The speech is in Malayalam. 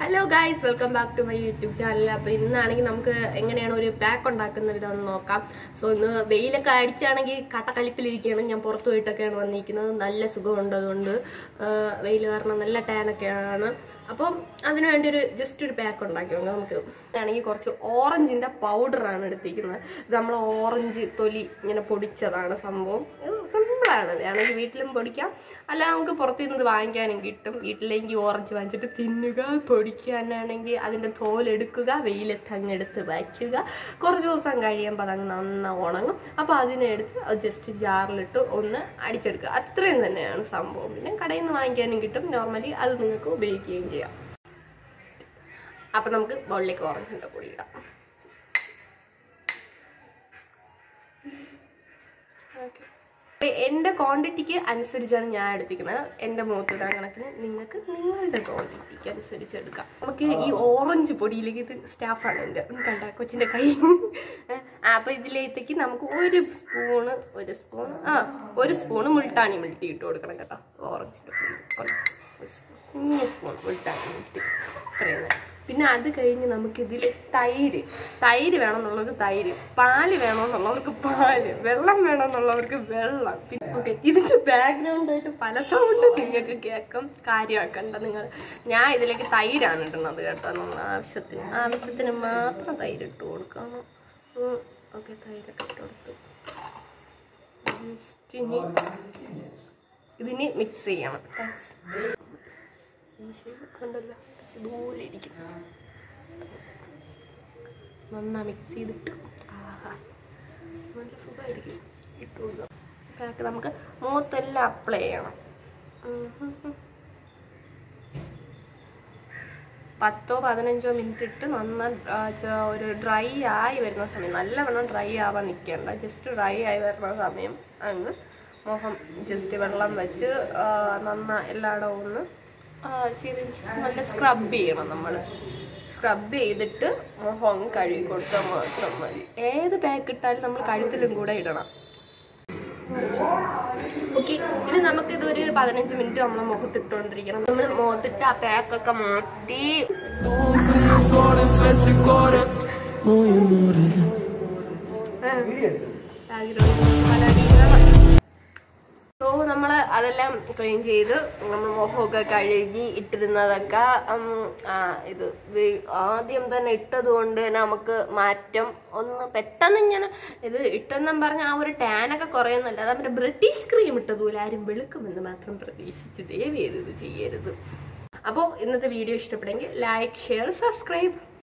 Hello guys welcome back to my YouTube channel അപ്പൊ ഇന്നാണെങ്കിൽ നമുക്ക് എങ്ങനെയാണ് ഒരു പാക്ക് ഉണ്ടാക്കുന്ന വിധം ഒന്ന് നോക്കാം സോ ഇന്ന് വെയിലൊക്കെ അടിച്ചാണെങ്കിൽ കട്ടക്കലിപ്പിലിരിക്കുകയാണ് ഞാൻ പുറത്തു പോയിട്ടൊക്കെയാണ് വന്നിരിക്കുന്നത് നല്ല സുഖമുണ്ട് അതുകൊണ്ട് വെയിൽ കാരണം നല്ല ടാനൊക്കെയാണ് അപ്പം അതിനു വേണ്ടി ഒരു ജസ്റ്റ് ഒരു പാക്ക് ഉണ്ടാക്കി നോക്കാം നമുക്ക് ആണെങ്കിൽ കുറച്ച് ഓറഞ്ചിന്റെ പൗഡറാണ് എടുത്തിരിക്കുന്നത് ഇത് നമ്മൾ ഓറഞ്ച് തൊലി ഇങ്ങനെ പൊടിച്ചതാണ് സംഭവം ഇത് സിമ്പിളാണ് വേണമെങ്കിൽ വീട്ടിലും പൊടിക്കാം അല്ല നമുക്ക് പുറത്തു നിന്ന് ഇത് വാങ്ങിക്കാനും കിട്ടും വീട്ടിലേക്ക് ഓറഞ്ച് വാങ്ങിച്ചിട്ട് തിന്നുക പൊടിക്കാനാണെങ്കിൽ അതിൻ്റെ തോലെടുക്കുക വെയിലത്ത് അങ്ങ് എടുത്ത് വയ്ക്കുക കുറച്ച് ദിവസം കഴിയുമ്പോൾ അതങ്ങ് നന്ന ഉണങ്ങും അപ്പോൾ അതിനെടുത്ത് അത് ജസ്റ്റ് ജാറിലിട്ട് ഒന്ന് അടിച്ചെടുക്കുക അത്രയും തന്നെയാണ് സംഭവം പിന്നെ കടയിൽ നിന്ന് വാങ്ങിക്കാനും കിട്ടും നോർമലി അത് നിങ്ങൾക്ക് ഉപയോഗിക്കുകയും ചെയ്യാം അപ്പം നമുക്ക് ബൗളിലേക്ക് ഓറഞ്ചിൻ്റെ പൊടി ഇടാം ഓക്കെ എൻ്റെ ക്വാണ്ടിറ്റിക്ക് അനുസരിച്ചാണ് ഞാൻ എടുത്തിരിക്കുന്നത് എൻ്റെ മുഖത്തിടാൻ കണക്കിന് നിങ്ങൾക്ക് നിങ്ങളുടെ ക്വാണ്ടിറ്റിക്ക് അനുസരിച്ച് എടുക്കാം നമുക്ക് ഈ ഓറഞ്ച് പൊടിയിലേക്ക് ഇത് സ്റ്റാഫാണ് എൻ്റെ കണ്ട കൊച്ചിൻ്റെ കൈ അപ്പം ഇതിലേക്ക് നമുക്ക് ഒരു സ്പൂണ് ഒരു സ്പൂൺ ആ ഒരു സ്പൂണ് മുൾട്ടാണി മിൽട്ടി ഇട്ട് കൊടുക്കണം കേട്ടോ ഓറഞ്ചിൻ്റെ പൊടി കൊണ്ട്. ഒരു സ്പൂൺ കുഞ്ഞ് സ്പൂൺ മുൾട്ടാണി മിൽട്ടി ഇത്രയും നേരം. പിന്നെ അത് കഴിഞ്ഞ് നമുക്കിതിൽ തൈര് തൈര് വേണമെന്നുള്ളവർക്ക് തൈര് പാല് വേണമെന്നുള്ളവർക്ക് പാല് വെള്ളം വേണമെന്നുള്ളവർക്ക് വെള്ളം പിന്നെ ഓക്കെ ഇതിന്റെ ബാക്ക്ഗ്രൗണ്ട് ആയിട്ട് പല സൗണ്ട് നിങ്ങൾക്ക് കേൾക്കും കാര്യമാക്കണ്ട നിങ്ങൾ ഞാൻ ഇതിലേക്ക് തൈരാണ് ഇടുന്നത് കേട്ടോ നമ്മൾ ആവശ്യത്തിന് ആവശ്യത്തിന് മാത്രം തൈര് ഇട്ട് കൊടുക്കണം ഓക്കെ തൈരൊക്കെ ഇട്ട് കൊടുത്തു Just ഇനി ഇതിന് മിക്സ് ചെയ്യണം കണ്ടല്ലോ ഇതുപോലെ ഇരിക്കും നന്നാ മിക്സ് ചെയ്തിട്ട് ആഹാ നല്ല സുഖമായിരിക്കും ഇട്ട് കൊടുക്കുക പാക്ക് നമുക്ക് മുഖത്തെല്ലാം അപ്ലൈ ചെയ്യണം ഉം ഉം ഉം. പത്തോ പതിനഞ്ചോ മിനിറ്റ് ഇട്ട് നന്നായി ആ, ച- ഒരു ഡ്രൈ ആയി വരുന്ന സമയം നല്ലവണ്ണം ഡ്രൈ ആവാൻ നിൽക്കണ്ട ജസ്റ്റ് ഡ്രൈ ആയി വരുന്ന സമയം അങ്ങ് മുഖം ജസ്റ്റ് വെള്ളം വെച്ച് ആ, നന്നാ എല്ലായിടവും ഒന്ന് ആ, ചെയ്തതിന് ശേഷം നല്ല സ്ക്രബ് ചെയ്യണം നമ്മൾ സ്ക്രബ് ചെയ്തിട്ട് മുഖം അങ്ങ് കഴുകി കൊടുത്താൽ മാത്രം മതി ഏത് പാക്ക് ഇട്ടാലും നമ്മൾ കഴുത്തിലും കൂടെ ഇടണം ഓക്കെ ഇനി നമുക്ക് ഇതൊരു പതിനഞ്ച് മിനിറ്റ് നമ്മളെ മുഖത്തിട്ടുകൊണ്ടിരിക്കണം നമ്മൾ മുഖത്തിട്ട് ആ പാക്കൊക്കെ മാറ്റി സോ നമ്മൾ അതെല്ലാം ക്ലീൻ ചെയ്ത് നമ്മൾ മുഖമൊക്കെ കഴുകി ഇട്ടിരുന്നതൊക്കെ ഉം, ആ, ഇത് വേ- ആദ്യം തന്നെ ഇട്ടത് കൊണ്ട് തന്നെ നമുക്ക് മാറ്റം ഒന്ന് പെട്ടെന്ന് ഇങ്ങനെ ഇത് ഇട്ടെന്നും പറഞ്ഞ ആ ഒരു ടാനൊക്കെ കുറയുന്നല്ല അത് നമ്മുടെ ബ്രിട്ടീഷ് ക്രീം ഇട്ടതുപോലെ ആരും വെളുക്കുമെന്ന് മാത്രം പ്രതീക്ഷിച്ച് ദയവ് ചെയ്ത് ഇത് ചെയ്യരുത് അപ്പോൾ ഇന്നത്തെ വീഡിയോ ഇഷ്ടപ്പെടുമെങ്കിൽ ലൈക്ക് ഷെയർ സബ്സ്ക്രൈബ്